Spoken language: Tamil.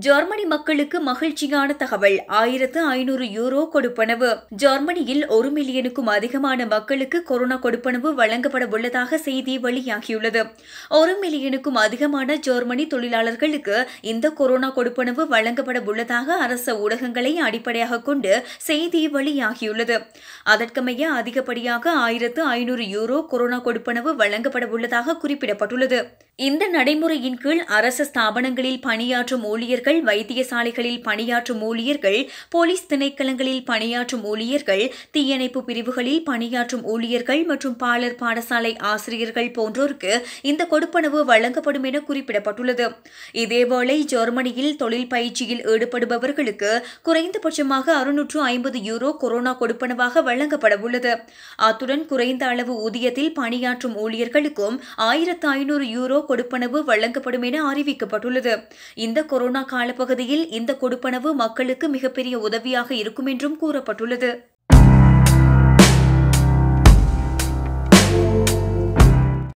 ஜெர்மனி மக்களுக்கு மகிழ்ச்சியான தகவல் ஆயிரத்து ஐநூறு யூரோ கொடுப்பனவு ஜெர்மனியில் ஒரு மில்லியனுக்கும் அதிகமான மக்களுக்கு கொரோனா கொடுப்பனவு வழங்கப்பட உள்ளதாக செய்தி வெளியாகியுள்ளது ஒரு மில்லியனுக்கும் அதிகமான ஜெர்மனி தொழிலாளர்களுக்கு இந்த கொரோனா கொடுப்பனவு வழங்கப்பட உள்ளதாக அரச ஊடகங்களை அடிப்படையாக கொண்டு செய்தி வெளியாகியுள்ளது அதற்கமைய அதிகப்படியாக ஆயிரத்து ஐநூறு யூரோ கொரோனா கொடுப்பனவு வழங்கப்பட உள்ளதாக குறிப்பிடப்பட்டுள்ளது இந்த நடைமுறையின் கீழ் அரசு ஸ்தாபனங்களில் பணியாற்றும் ஊழியர்கள் வைத்தியசாலைகளில் பணியாற்றும் ஊழியர்கள் போலீஸ் திணைக்களங்களில் பணியாற்றும் ஊழியர்கள் தீயணைப்பு பிரிவுகளில் பணியாற்றும் ஊழியர்கள் மற்றும் பாலர் பாடசாலை ஆசிரியர்கள் போன்றோருக்கு இந்த கொடுப்பனவு வழங்கப்படும் என குறிப்பிடப்பட்டுள்ளது இதேவேளை ஜெர்மனியில் தொழில் பயிற்சியில் ஈடுபடுபவர்களுக்கு குறைந்தபட்சமாக அறுநூற்று ஐம்பது யூரோ கொரோனா கொடுப்பனவாக வழங்கப்பட உள்ளது அத்துடன் குறைந்த அளவு ஊதியத்தில் பணியாற்றும் ஊழியர்களுக்கும் ஆயிரத்து ஐநூறு யூரோ கொடுப்பனவு வழங்கப்படும் என அறிவிக்கப்பட்டுள்ளது இந்த கொரோனா காலப்பகுதியில் இந்த கொடுப்பனவு மக்களுக்கு மிகப்பெரிய உதவியாக இருக்கும் என்றும் கூறப்பட்டுள்ளது